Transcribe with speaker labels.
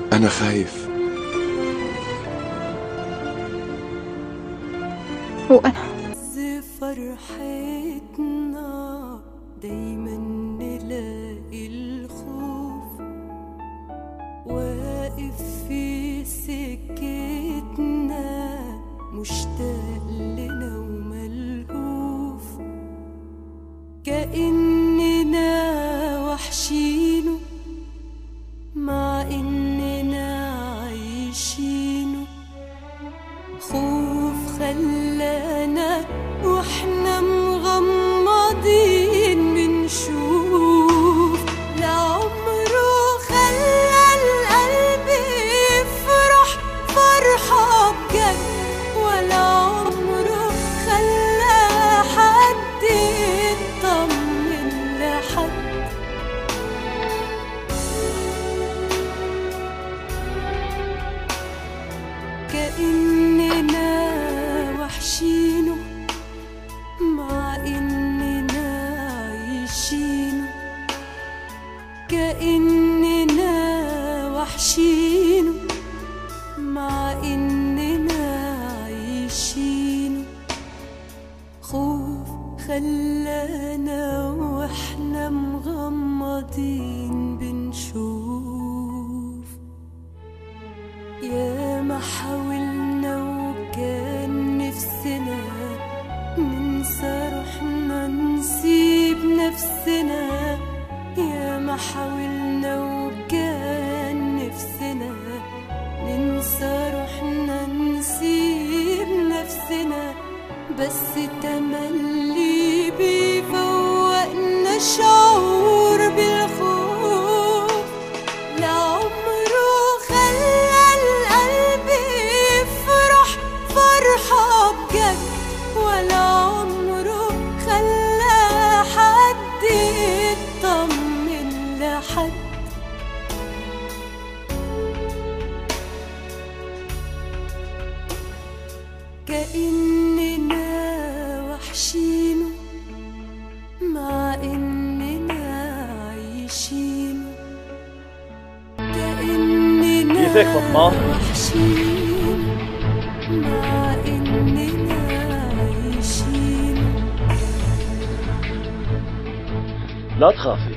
Speaker 1: أنا خايف
Speaker 2: وأنا
Speaker 3: فرحتنا دايما نلاقي الخوف واقف في سكتنا مشتاق لنا وملهوف كأننا وحشينه مع إننا عايشينه خوف خلانا واحنا مغمضين بنشوف لعمره خلى القلب يفرح فرحة بجد ولا عمره خلى حد يطمن لحد كأننا وحشينه مع إننا عايشينه كأننا وحشينه مع إننا عايشينه خوف خلانا واحنا مغمضين بنشوف يا ما حاولنا وكان نفسنا ننسى روحنا نسيب نفسنا يا ما حاولنا وكان نفسنا ننسى روحنا نسيب نفسنا بس تملي بيفوقنا شعور بالخوف لعمره خلى القلب يفرح فرحة بجد ولا عمره خلى حد يطمن لحد كأننا وحشينه مع إننا عايشينه كأننا
Speaker 4: كيفك فاطمة؟
Speaker 3: وحشين مع إننا عايشين
Speaker 4: لا تخافي